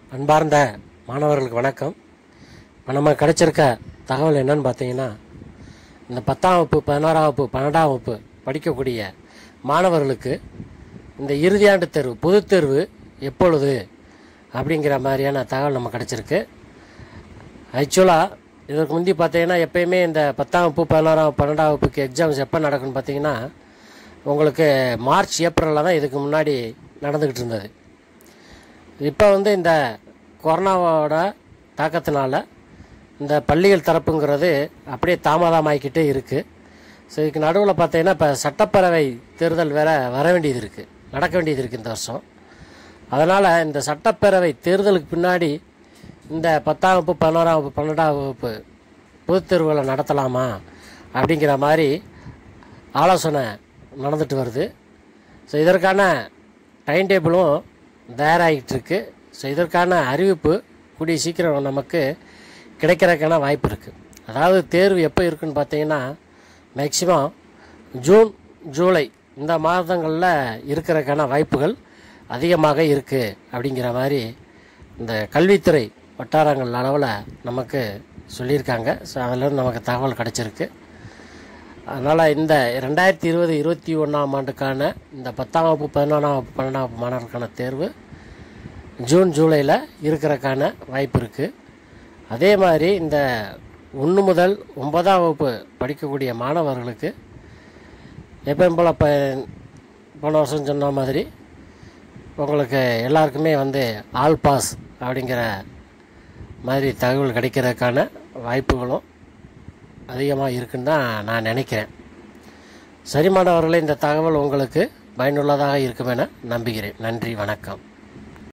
அன்பார்ந்த மாணவர்களுக்கு வணக்கம் இப்போ நம்ம கிடைச்சிருக்க தகவல் என்னன்னு பார்த்தீங்கன்னா இந்த பத்தாம் வகுப்பு பதினோராம் வகுப்பு பன்னெண்டாம் வகுப்பு படிக்கக்கூடிய மாணவர்களுக்கு இந்த இறுதியாண்டு தேர்வு பொதுத் தேர்வு எப்பொழுது அப்படிங்கிற மாதிரியான தகவல் நம்ம கிடைச்சிருக்கு ஆக்சுவலாக இதற்கு முந்தி பார்த்தீங்கன்னா எப்பயுமே இந்த பத்தாம் வகுப்பு பதினோராம் வகுப்பு, பன்னெண்டாம் வகுப்புக்கு எக்ஸாம்ஸ் எப்போ நடக்குன்னு பார்த்தீங்கன்னா உங்களுக்கு மார்ச் ஏப்ரலில் தான் இதுக்கு முன்னாடி நடந்துக்கிட்டு இருந்தது இப்போ வந்து இந்த கொரோனாவோட தாக்கத்தினால இந்த பள்ளிகள் திறப்புங்கிறது அப்படியே தாமதமாகிக்கிட்டே இருக்குது ஸோ இதுக்கு நடுவில் பார்த்தீங்கன்னா இப்போ சட்டப்பேரவை தேர்தல் வேற வர வேண்டியது இருக்குது நடக்க வேண்டியது இருக்குது இந்த வருஷம் அதனால் இந்த சட்டப்பேரவை தேர்தலுக்கு பின்னாடி இந்த பத்தாம் வகுப்பு பதினோராம் வகுப்பு பன்னெண்டாம் வகுப்பு பொதுத் தேர்வுகளை நடத்தலாமா அப்படிங்கிற மாதிரி ஆலோசனை நடந்துட்டு வருது ஸோ இதற்கான டைம் டேபிளும் தயாராகிட்டு இருக்கு ஸோ இதற்கான அறிவிப்பு கூடிய சீக்கிரம் நமக்கு கிடைக்கிறதுக்கான வாய்ப்பு இருக்குது அதாவது தேர்வு எப்போ இருக்குன்னு பார்த்தீங்கன்னா மேக்சிமம் ஜூன் ஜூலை இந்த மாதங்களில் இருக்கிறதுக்கான வாய்ப்புகள் அதிகமாக இருக்குது அப்படிங்கிற மாதிரி இந்த கல்வித்துறை வட்டாரங்கள் அளவில் நமக்கு சொல்லியிருக்காங்க ஸோ அதில் நமக்கு தகவல் கிடச்சிருக்கு அதனால் இந்த ரெண்டாயிரத்தி இருபது இருபத்தி ஒன்றாம் ஆண்டுக்கான இந்த பத்தாம் வகுப்பு பதினொன்றாம் வகுப்பு பன்னெண்டாம் வகுப்பு மாணவர்களுக்கான தேர்வு ஜூன் ஜூலையில் இருக்கிறதுக்கான வாய்ப்பு இருக்குது அதே மாதிரி இந்த ஒன்று முதல் ஒன்பதாம் வகுப்பு படிக்கக்கூடிய மாணவர்களுக்கு எப்பயும் போல் இப்போ போன வருஷம் சொன்ன மாதிரி உங்களுக்கு எல்லாருக்குமே வந்து ஆல் பாஸ் அப்படிங்கிற மாதிரி தகவல் கிடைக்கிறதுக்கான வாய்ப்புகளும் அதிகமாக இருக்குன்னு தான் நான் நினைக்கிறேன் சரி மாணவர்களே இந்த தகவல் உங்களுக்கு பயனுள்ளதாக இருக்கும் என நம்புகிறேன் நன்றி வணக்கம்